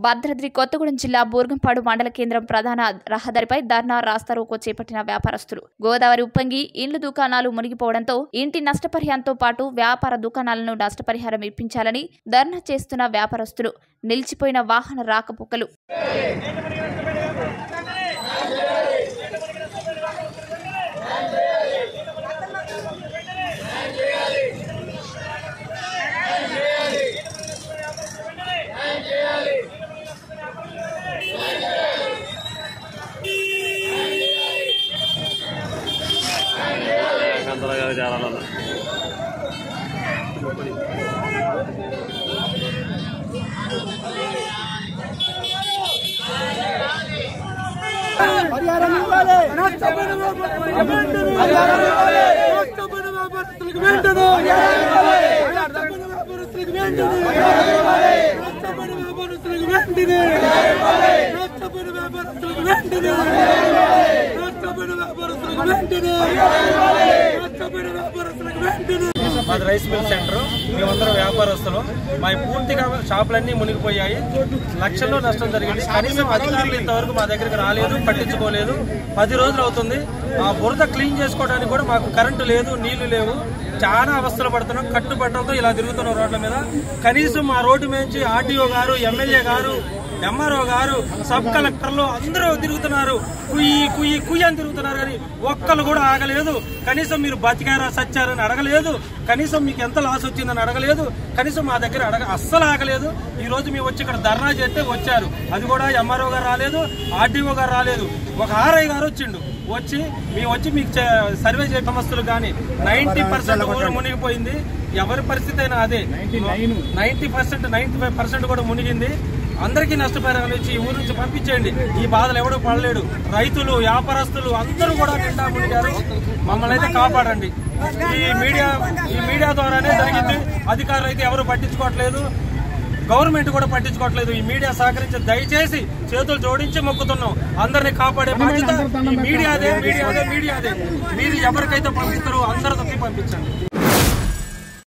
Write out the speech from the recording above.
భద్రాద్రి కొత్తగూడెం జిల్లా బూర్గంపాడు మండల కేంద్రం ప్రధాన రహదారిపై ధర్నా రాస్తారోకో చేపట్టిన వ్యాపారస్తులు గోదావరి ఉప్పొంగి ఇండ్లు దుకాణాలు మునిగిపోవడంతో ఇంటి నష్టపరిహారంతో పాటు వ్యాపార దుకాణాలను నష్టపరిహారం ఇప్పించాలని ధర్నా చేస్తున్న వ్యాపారస్తులు నిలిచిపోయిన వాహన రాకపోకలు కంతలుగా చేరాలన్న పరిహారం ఇవ్వాలి నష్టపోయిన నష్టపోయిన వ్యాపారస్తులకు వెంటనే నష్టపోయిన వ్యాపారస్తులకు వెంటనే నష్టపోయిన వ్యాపారస్తులకు వెంటనే నష్టపోయిన వ్యాపారస్తులకు వెంటనే నష్టపోయిన వ్యాపారస్తులకు వెంటనే నష్టపోయిన వ్యాపారస్తులకు వెంటనే మాది రైస్ మిల్ సెంటర్ మేమందరం వ్యాపారస్తులు మా పూర్తిగా షాపులన్నీ మునిగిపోయాయి లక్షల్లో నష్టం జరిగింది కనీసం అధికారులు ఇంతవరకు మా దగ్గరికి రాలేదు పట్టించుకోలేదు పది రోజులు అవుతుంది ఆ బురద క్లీన్ చేసుకోవడానికి కూడా మాకు కరెంటు లేదు నీళ్లు లేవు చాలా అవస్థలు పడుతున్నాం కట్టుబట్టలతో ఇలా తిరుగుతున్నాం రోడ్ల మీద కనీసం మా రోడ్డు నుంచి ఆర్టీఓ గారు ఎమ్మెల్యే గారు ఎంఆర్ఓ గారు సబ్ కలెక్టర్లు అందరూ తిరుగుతున్నారు కుయ్యి కుయ్యి కుయ్యి అని తిరుగుతున్నారు కానీ ఒక్కరు కూడా ఆగలేదు కనీసం మీరు బతికారా సచ్చారని అడగలేదు కనీసం మీకు ఎంత లాస్ వచ్చిందని అడగలేదు కనీసం మా దగ్గర అడగ అస్సలు ఆగలేదు ఈ రోజు మేము వచ్చి ఇక్కడ ధర్నా చేస్తే వచ్చారు అది కూడా ఎంఆర్ఓ గారు రాలేదు ఆర్డీఓ గారు రాలేదు ఒక ఆర్ఐ గారు వచ్చిండు వచ్చి మేము వచ్చి మీకు చే- సర్వే చేయ సమస్యలు కానీ నైన్టీ పర్సెంట్ ఊరు మునిగిపోయింది ఎవరి పరిస్థితి అయినా అదే ninety percent ninety five percent కూడా మునిగింది అందరికీ నష్టపరిహారం ఇచ్చి ఈ ఊరు నుంచి పంపించేయండి ఈ బాధలు ఎవడు పడలేడు రైతులు వ్యాపారస్తులు అందరూ కూడా నిండా మునిగారు మమ్మల్ని అయితే కాపాడండి ఈ మీడియా ఈ మీడియా ద్వారానే జరిగింది అధికారులు అయితే ఎవరు పట్టించుకోవట్లేదు గవర్నమెంట్ కూడా పట్టించుకోవట్లేదు ఈ మీడియా సహకరించి దయచేసి చేతులు జోడించి మొక్కుతున్నాం అందరినీ కాపాడే బాధ్యత ఈ మీడియాదే మీడియాదే మీడియాదే మీరు ఎవరికైతే పంపిస్తారో అందరితో పంపించండి